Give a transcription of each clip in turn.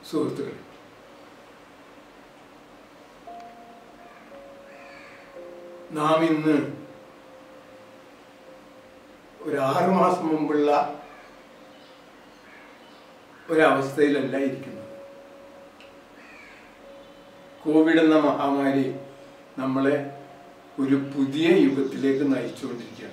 സുഹൃത്തുക്കൾ നാം ഇന്ന് ഒരു ആറു മാസം മുമ്പുള്ള ഒരവസ്ഥയിലല്ല ഇരിക്കുന്നത് കോവിഡ് എന്ന മഹാമാരി നമ്മളെ ഒരു പുതിയ യുഗത്തിലേക്ക് നയിച്ചുകൊണ്ടിരിക്കുകയാണ്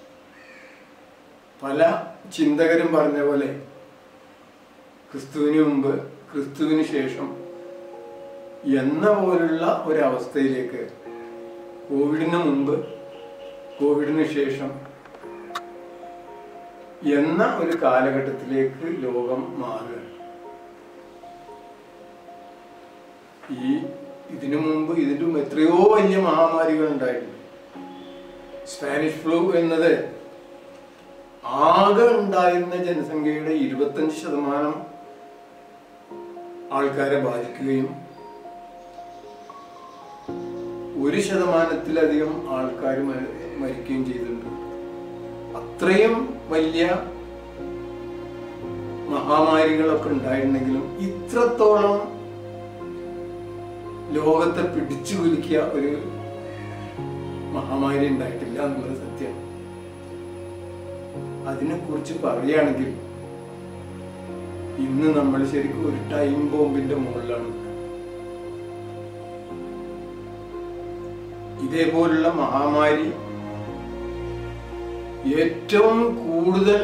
പല ചിന്തകരും പറഞ്ഞ പോലെ ക്രിസ്തുവിന് മുമ്പ് ക്രിസ്തുവിന് ശേഷം എന്ന പോലുള്ള ഒരവസ്ഥയിലേക്ക് കോവിഡിന് മുമ്പ് കോവിഡിന് ശേഷം എന്ന ഒരു കാലഘട്ടത്തിലേക്ക് ലോകം മാറുകയാണ് ഈ ഇതിനു മുമ്പ് ഇതിലും എത്രയോ വലിയ മഹാമാരികൾ ഉണ്ടായിട്ടുണ്ട് സ്പാനിഷ് ഫ്ലൂ എന്നത് ആകെ ഉണ്ടായിരുന്ന ജനസംഖ്യയുടെ ഇരുപത്തഞ്ച് ശതമാനം ആൾക്കാരെ ബാധിക്കുകയും ഒരു ശതമാനത്തിലധികം ആൾക്കാർ മരിക്കുകയും ചെയ്തിട്ടുണ്ട് അത്രയും വലിയ മഹാമാരികളൊക്കെ ഉണ്ടായിരുന്നെങ്കിലും ഇത്രത്തോളം ലോകത്തെ പിടിച്ചു കുലുക്കിയ ഒരു മഹാമാരി ഉണ്ടായിട്ടില്ല എന്നുള്ളത് സത്യം അതിനെക്കുറിച്ച് പറയുകയാണെങ്കിൽ ഇന്ന് നമ്മൾ ശരിക്കും ഒരു ടൈം ബോംബിന്റെ മുകളിലാണ് ഇതേപോലുള്ള മഹാമാരി ഏറ്റവും കൂടുതൽ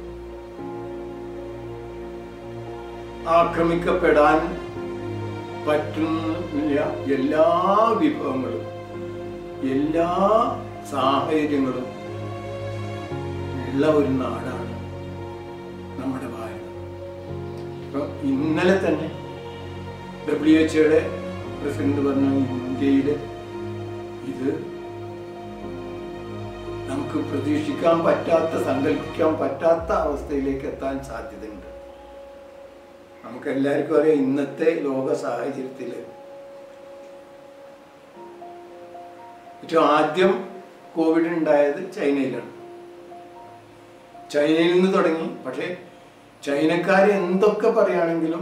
ആക്രമിക്കപ്പെടാൻ പറ്റുന്ന എല്ലാ വിഭവങ്ങളും എല്ലാ സാഹചര്യങ്ങളും ഉള്ള ഒരു നാടാണ് നമ്മുടെ ഭാരതം ഇപ്പൊ ഇന്നലെ തന്നെ ഡബ്ല്യു എച്ച്ഒയുടെ പ്രസിഡന്റ് പറഞ്ഞു ഇന്ത്യയിൽ ഇത് നമുക്ക് പ്രതീക്ഷിക്കാൻ പറ്റാത്ത സങ്കല്പിക്കാൻ പറ്റാത്ത അവസ്ഥയിലേക്ക് എത്താൻ സാധ്യതയുണ്ട് നമുക്ക് എല്ലാവർക്കും അറിയാം ഇന്നത്തെ ലോക സാഹചര്യത്തിൽ ഏറ്റവും ആദ്യം കോവിഡ് ഉണ്ടായത് ചൈനയിലാണ് ചൈനയിൽ നിന്ന് തുടങ്ങി പക്ഷേ ചൈനക്കാർ എന്തൊക്കെ പറയുകയാണെങ്കിലും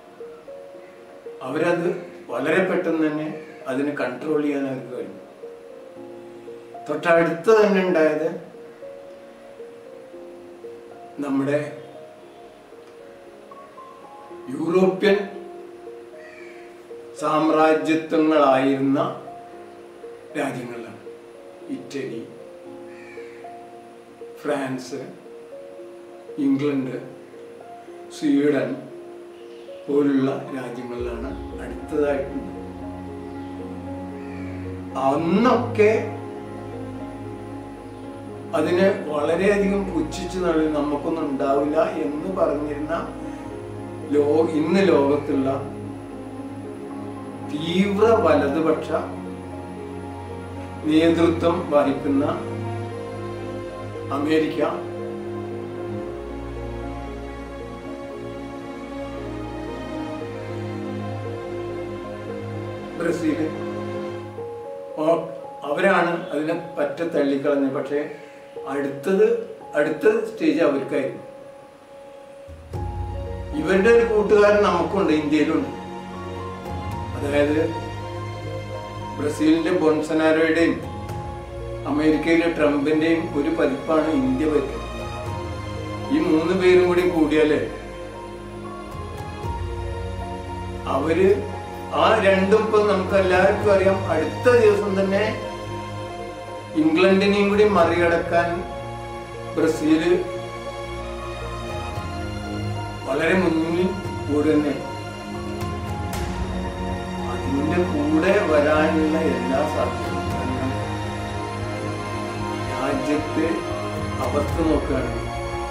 അവരത് വളരെ പെട്ടെന്ന് തന്നെ അതിനെ കൺട്രോൾ ചെയ്യാൻ അവർക്ക് കഴിഞ്ഞു തൊട്ടടുത്ത് തന്നെ ഉണ്ടായത് നമ്മുടെ യൂറോപ്യൻ സാമ്രാജ്യത്വങ്ങളായിരുന്ന രാജ്യങ്ങളിലാണ് ഇറ്റലി ഫ്രാൻസ് ഇംഗ്ലണ്ട് സ്വീഡൻ പോലുള്ള രാജ്യങ്ങളിലാണ് അടുത്തതായിട്ടുണ്ട് അന്നൊക്കെ അതിനെ വളരെയധികം പുച്ഛിച്ചു നള്ളി നമുക്കൊന്നും ഉണ്ടാവില്ല എന്ന് പറഞ്ഞിരുന്ന ലോ ഇന്ന് ലോകത്തുള്ള തീവ്ര വലതുപക്ഷ നേതൃത്വം വഹിക്കുന്ന അമേരിക്ക ബ്രസീൽ അവരാണ് അതിനെ പറ്റ തള്ളിക്കളഞ്ഞത് പക്ഷേ അടുത്തത് അടുത്ത സ്റ്റേജ് അവർക്കായിരുന്നു ഇവരുടെ ഒരു കൂട്ടുകാരൻ നമുക്കുണ്ട് ഇന്ത്യയിലുണ്ട് അതായത് ബ്രസീലിന്റെ ബൊൺസനാരോയുടെയും അമേരിക്കയിലെ ട്രംപിന്റെയും ഒരു പതിപ്പാണ് ഇന്ത്യ ഭരിക്കുന്നത് ഈ മൂന്ന് പേരും കൂടി കൂടിയാല് അവര് ആ രണ്ടും ഇപ്പൊ നമുക്ക് എല്ലാവർക്കും അറിയാം അടുത്ത ദിവസം തന്നെ ഇംഗ്ലണ്ടിനെയും കൂടി മറികടക്കാൻ ബ്രസീല് വളരെ മുന്നിൽ കൂടെ തന്നെ അതിന്റെ കൂടെ വരാനുള്ള എല്ലാ സാധ്യതകളും രാജ്യത്തെ അവസ്ഥ നോക്കുകയാണെങ്കിൽ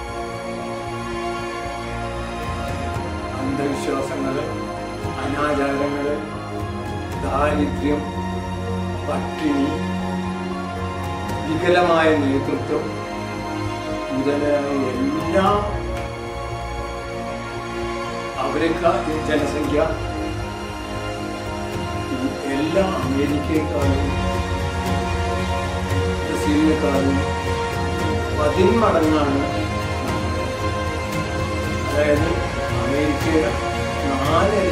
അന്ധവിശ്വാസങ്ങള് അനാചാരങ്ങള് ദാരിദ്ര്യം പട്ടിണി വികലമായ നേതൃത്വം മുതലായ എല്ലാം അവരെക്കാൾ ജനസംഖ്യ ഈ എല്ലാ അമേരിക്കയെക്കാളും ബ്രസീലിനെക്കാളും പതിന്മടങ്ങാണ് അതായത് അമേരിക്കയുടെ നാല്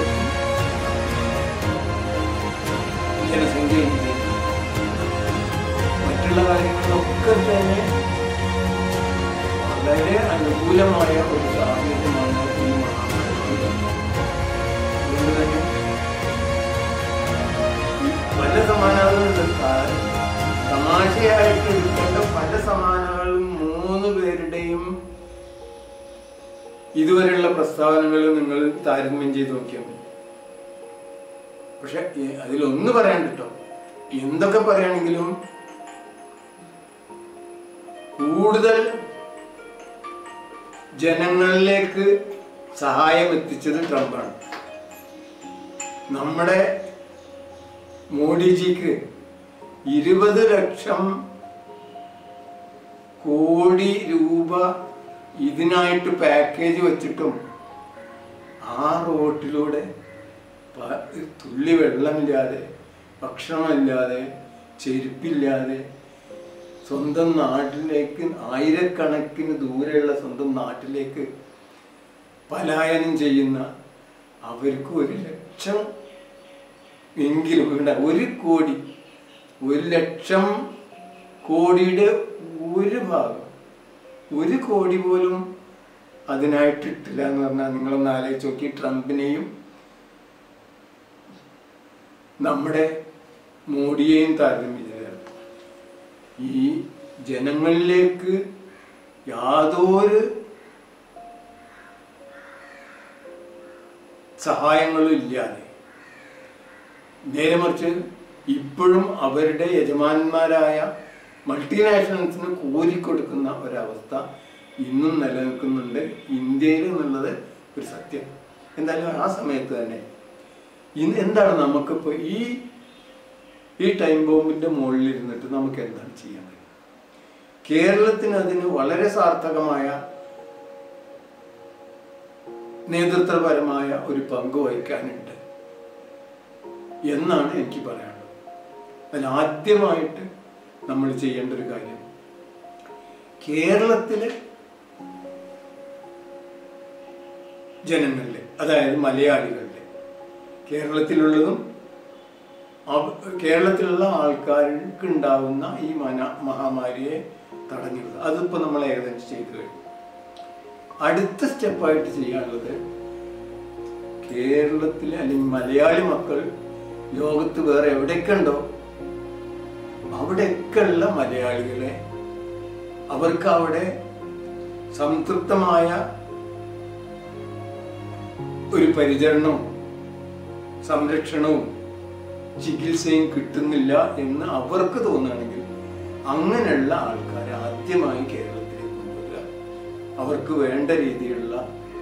വളരെ അനുകൂലമായ ഒരു സാഹചര്യമാണ് ഈ മഹാമാരി അതുകൊണ്ട് തന്നെ ഈ പല സമാനതകളുണ്ട് കാ- തമാശയായിട്ട് എടുക്കേണ്ട പല സമാനങ്ങളും മൂന്ന് പേരുടെയും ഇതുവരെയുള്ള പ്രസ്താവനകൾ നിങ്ങൾ താരതമ്യം ചെയ്ത് നോക്കിയാൽ മതി പക്ഷെ ഈ- അതിലൊന്ന് പറയാൻ കേട്ടോ എന്തൊക്കെ പറയുകയാണെങ്കിലും കൂടുതൽ ജനങ്ങളിലേക്ക് സഹായം എത്തിച്ചത് ട്രംപാണ് നമ്മുടെ മോഡിജിക്ക് ഇരുപത് ലക്ഷം കോടി രൂപ ഇതിനായിട്ട് പാക്കേജ് വെച്ചിട്ടും ആ റോട്ടിലൂടെ പ- തുള്ളി വെള്ളമില്ലാതെ ഭക്ഷണമില്ലാതെ ചെരുപ്പില്ലാതെ സ്വന്തം നാട്ടിലേക്ക് ആയിരക്കണക്കിന് ദൂരെയുള്ള സ്വന്തം നാട്ടിലേക്ക് പലായനം ചെയ്യുന്ന അവർക്ക് ഒരു ലക്ഷം എങ്കിലും ഇവിടെ ഒരു കോടി ഒരു ലക്ഷം കോടിയുടെ ഒരു ഭാഗം ഒരു കോടി പോലും അതിനായിട്ട് ഇട്ടില്ല എന്ന് പറഞ്ഞാൽ നിങ്ങളൊന്ന് ആലോചിച്ച് നോക്കി ട്രംപിനെയും നമ്മുടെ മോഡിയെയും താരതമ്യം ചെയ്തതാണ് ഈ ജനങ്ങളിലേക്ക് യാതൊരു സഹായങ്ങളും ഇല്ലാതെ നേരെ മറിച്ച് ഇപ്പോഴും അവരുടെ യജമാനന്മാരായ മൾട്ടിനാഷണൽസിന് കോരിക്കൊടുക്കുന്ന ഒരവസ്ഥ ഇന്നും നിലനിൽക്കുന്നുണ്ട് ഇന്ത്യയിൽ എന്നുള്ളത് ഒരു സത്യം എന്തായാലും ആ സമയത്ത് തന്നെ ഇന്ന് എന്താണ് നമുക്കിപ്പോൾ ഈ ഈ ടൈം ബോംബിന്റെ മുകളിൽ ഇരുന്നിട്ട് നമുക്ക് എന്താണ് ചെയ്യാൻ കഴിയും കേരളത്തിന് അതിന് വളരെ സാർത്ഥകമായ നേതൃത്വപരമായ ഒരു പങ്ക് വഹിക്കാനുണ്ട് എന്നാണ് എനിക്ക് പറയാനുള്ളത് അതിൽ ആദ്യമായിട്ട് നമ്മൾ ചെയ്യേണ്ട ഒരു കാര്യം കേരളത്തിലെ ജനങ്ങളിലെ അതായത് മലയാളികളുടെ കേരളത്തിലുള്ളതും അവ- കേരളത്തിലുള്ള ആൾക്കാർക്ക് ഉണ്ടാവുന്ന ഈ മന മഹാമാരിയെ തടഞ്ഞിടുക അതിപ്പോൾ നമ്മൾ ഏകദേശം ചെയ്തു കഴിഞ്ഞു അടുത്ത സ്റ്റെപ്പായിട്ട് ചെയ്യാനുള്ളത് കേരളത്തിലെ അല്ലെങ്കിൽ മലയാളി മക്കൾ ലോകത്ത് വേറെ എവിടെയൊക്കെ ഉണ്ടോ അവിടെയൊക്കെ ഉള്ള മലയാളികളെ അവർക്ക് അവിടെ സംതൃപ്തമായ ഒരു പരിചരണവും സംരക്ഷണവും ചികിത്സയും കിട്ടുന്നില്ല എന്ന് അവർക്ക് തോന്നുകയാണെങ്കിൽ അങ്ങനെയുള്ള ആൾക്കാരെ ആദ്യമായി കേരളത്തിലേക്ക് കൊണ്ടുവരിക അവർക്ക് വേണ്ട രീതിയിലുള്ള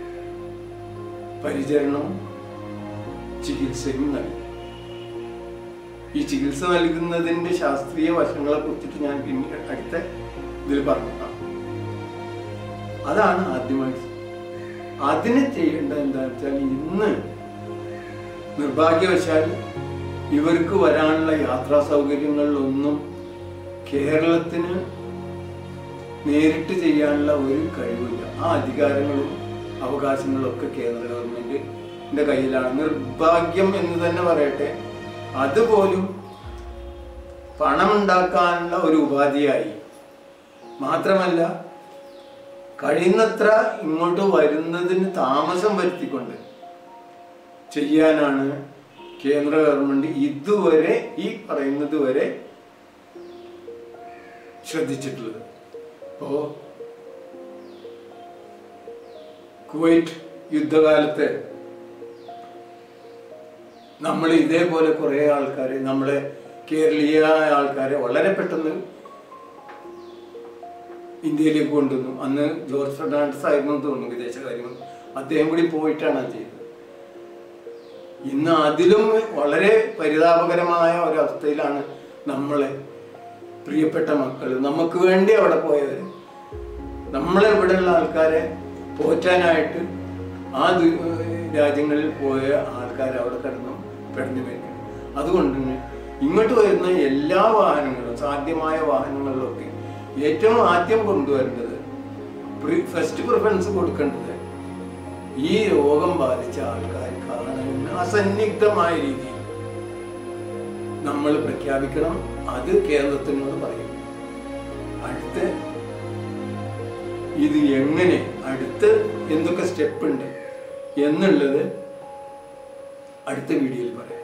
പരിചരണവും ചികിത്സയും നൽകും ഈ ചികിത്സ നൽകുന്നതിന്റെ ശാസ്ത്രീയ വശങ്ങളെ കുറിച്ചിട്ട് ഞാൻ പിന്നെ അടുത്ത ഇതിൽ പറഞ്ഞതാണ് അതാണ് ആദ്യമായി അതിന് ചെയ്യേണ്ടത് എന്താ വെച്ചാൽ ഇന്ന് നിർഭാഗ്യവശാൽ ഇവർക്ക് വരാനുള്ള യാത്രാ സൗകര്യങ്ങളിലൊന്നും കേരളത്തിന് നേരിട്ട് ചെയ്യാനുള്ള ഒരു കഴിവില്ല ആ അധികാരങ്ങളും അവകാശങ്ങളും ഒക്കെ കേന്ദ്ര ഗവൺമെന്റിന്റെ കയ്യിലാണ് നിർഭാഗ്യം എന്ന് തന്നെ പറയട്ടെ അതുപോലും പണമുണ്ടാക്കാനുള്ള ഒരു ഉപാധിയായി മാത്രമല്ല കഴിയുന്നത്ര ഇങ്ങോട്ട് വരുന്നതിന് താമസം വരുത്തിക്കൊണ്ട് ചെയ്യാനാണ് കേന്ദ്ര ഗവൺമെന്റ് ഇതുവരെ ഈ പറയുന്നത് വരെ ശ്രദ്ധിച്ചിട്ടുള്ളത് ഇപ്പോ കുവൈറ്റ് യുദ്ധകാലത്ത് നമ്മൾ ഇതേപോലെ കുറെ ആൾക്കാരെ നമ്മളെ കേരളീയരായ ആൾക്കാരെ വളരെ പെട്ടെന്ന് ഇന്ത്യയിലേക്ക് കൊണ്ടുവന്നു അന്ന് ജോർജ് ഫെർണാണ്ടസ് ആയിരുന്നു എന്ന് തോന്നുന്നു വിദേശകാര്യമന്ത്രി അദ്ദേഹം കൂടി പോയിട്ടാണ് അത് ചെയ്തത് ഇന്ന് അതിലും വളരെ പരിതാപകരമായ ഒരവസ്ഥയിലാണ് നമ്മളെ പ്രിയപ്പെട്ട മക്കൾ നമുക്ക് വേണ്ടി അവിടെ പോയവർ നമ്മളെ ഇവിടെയുള്ള ആൾക്കാരെ പോറ്റാനായിട്ട് ആ ദു- രാജ്യങ്ങളിൽ പോയ ആൾക്കാർ അവിടെ കിടന്നു പെടഞ്ഞു മരിക്കണം അതുകൊണ്ട് തന്നെ ഇങ്ങോട്ട് വരുന്ന എല്ലാ വാഹനങ്ങളും സാധ്യമായ വാഹനങ്ങളിലൊക്കെ ഏറ്റവും ആദ്യം കൊണ്ടുവരേണ്ടത് ഫസ്റ്റ് പ്രിഫറൻസ് കൊടുക്കേണ്ടത് ഈ രോഗം ബാധിച്ച ആൾക്കാർക്കാണ് എന്ന് അസന്നിഗ്ധമായ രീതിയിൽ നമ്മൾ പ്രഖ്യാപിക്കണം അത് കേന്ദ്രത്തിനോട് പറയും അടുത്ത ഇത് എങ്ങനെ അടുത്ത് എന്തൊക്കെ സ്റ്റെപ്പ് ഉണ്ട് എന്നുള്ളത് അടുത്ത വീഡിയോയിൽ പറയാം